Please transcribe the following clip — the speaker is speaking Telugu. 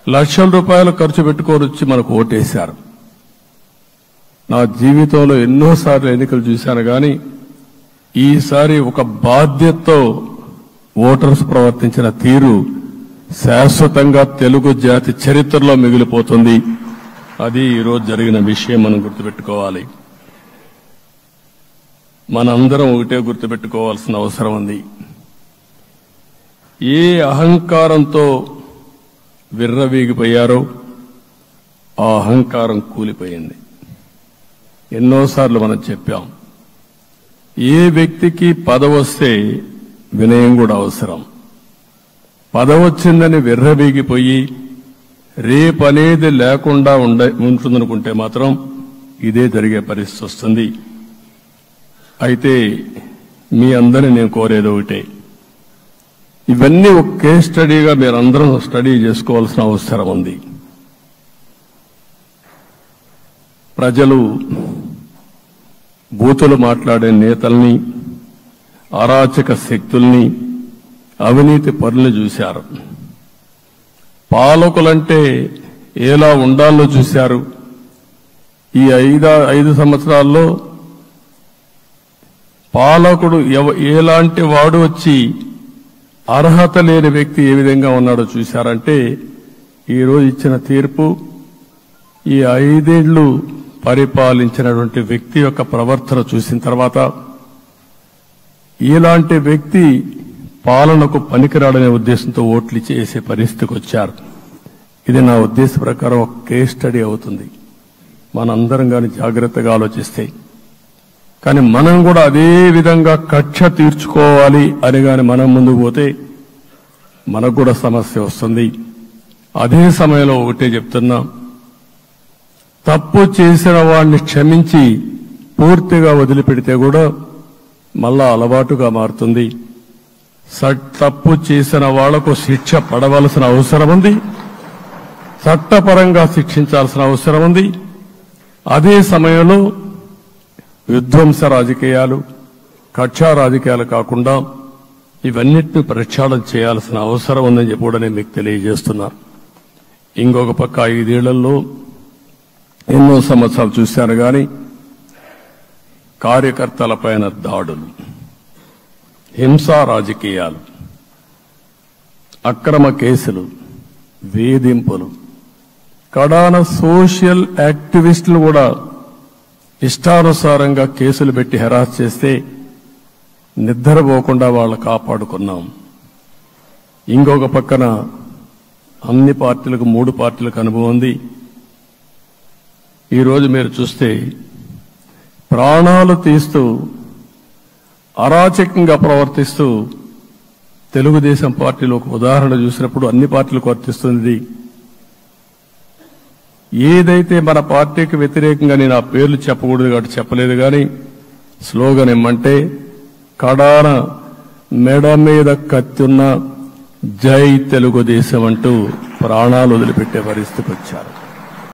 లక్షల రూపాయలు ఖర్చు పెట్టుకొని వచ్చి మనకు ఓటేశారు నా జీవితంలో ఎన్నోసార్లు ఎన్నికలు చూశాను కానీ ఈసారి ఒక బాధ్యతతో ఓటర్స్ ప్రవర్తించిన తీరు శాశ్వతంగా తెలుగు జాతి చరిత్రలో మిగిలిపోతుంది అది ఈరోజు జరిగిన విషయం మనం గుర్తుపెట్టుకోవాలి మనందరం ఒకటే గుర్తుపెట్టుకోవాల్సిన అవసరం ఉంది ఏ అహంకారంతో విర్రవీగిపోయారో ఆ అహంకారం కూలిపోయింది ఎన్నోసార్లు మనం చెప్పాం ఏ వ్యక్తికి పదవొస్తే వినయం కూడా అవసరం పదవొచ్చిందని విర్రవీగిపోయి రేపనేది లేకుండా ఉండ ఉంటుందనుకుంటే మాత్రం ఇదే జరిగే పరిస్థితి వస్తుంది అయితే మీ అందరిని నేను కోరేది ఒకటే ఇవన్నీ ఒక కేస్ స్టడీగా మీరందరం స్టడీ చేసుకోవాల్సిన అవసరం ఉంది ప్రజలు బూతులు మాట్లాడే నేతల్ని అరాచక శక్తుల్ని అవినీతి పరులు చూశారు పాలకులంటే ఎలా ఉండాలో చూశారు ఈ ఐదా ఐదు సంవత్సరాల్లో పాలకుడు ఎవ- ఎలాంటి వాడు వచ్చి అర్హత లేని వ్యక్తి ఏ విధంగా ఉన్నాడో చూశారంటే ఈరోజు ఇచ్చిన తీర్పు ఈ ఐదేళ్లు పరిపాలించినటువంటి వ్యక్తి యొక్క ప్రవర్తన చూసిన తర్వాత ఇలాంటి వ్యక్తి పాలనకు పనికిరాడనే ఉద్దేశంతో ఓట్లు చేసే పరిస్థితికి వచ్చారు ఇది నా ఉద్దేశ ప్రకారం ఒక కేస్ స్టడీ అవుతుంది మనందరం కానీ జాగ్రత్తగా ఆలోచిస్తే కానీ మనం కూడా అదే విధంగా కక్ష తీర్చుకోవాలి అని గాని మనం ముందుకు పోతే మనకు కూడా సమస్య వస్తుంది అదే సమయంలో ఒకటే చెప్తున్నా తప్పు చేసిన వాడిని క్షమించి పూర్తిగా వదిలిపెడితే కూడా మళ్ళా అలవాటుగా మారుతుంది స- తప్పు చేసిన వాళ్లకు శిక్ష పడవలసిన అవసరం ఉంది చట్టపరంగా శిక్షించాల్సిన అవసరం ఉంది అదే సమయంలో విధ్వంస రాజకీయాలు కక్షా రాజకీయాలు కాకుండా ఇవన్నిటిని ప్రక్షాళన చేయాల్సిన అవసరం ఉందని చెప్పి కూడా నేను మీకు తెలియజేస్తున్నా ఇంకొక పక్క ఐదేళ్లలో ఎన్నో సంవత్సరాలు చూశాను కానీ కార్యకర్తలపైన దాడులు హింసా రాజకీయాలు అక్రమ కేసులు వేధింపులు కడాన సోషల్ యాక్టివిస్టులు కూడా ఇష్టానుసారంగా కేసులు పెట్టి హెరాస్ చేస్తే నిద్రపోకుండా వాళ్ళు కాపాడుకున్నాం ఇంకొక పక్కన అన్ని పార్టీలకు మూడు పార్టీలకు అనుభవం ఉంది ఈరోజు మీరు చూస్తే ప్రాణాలు తీస్తూ అరాచకంగా ప్రవర్తిస్తూ తెలుగుదేశం పార్టీలో ఒక ఉదాహరణ చూసినప్పుడు అన్ని పార్టీలకు వర్తిస్తుంది ఏదైతే మన పార్టీకి వ్యతిరేకంగా నేను ఆ పేర్లు చెప్పకూడదు కాబట్టి చెప్పలేదు కానీ స్లోగన్ ఏమంటే కడాన మెడ మీద కత్తున్న జై తెలుగుదేశం అంటూ ప్రాణాలు వదిలిపెట్టే పరిస్థితికి వచ్చారు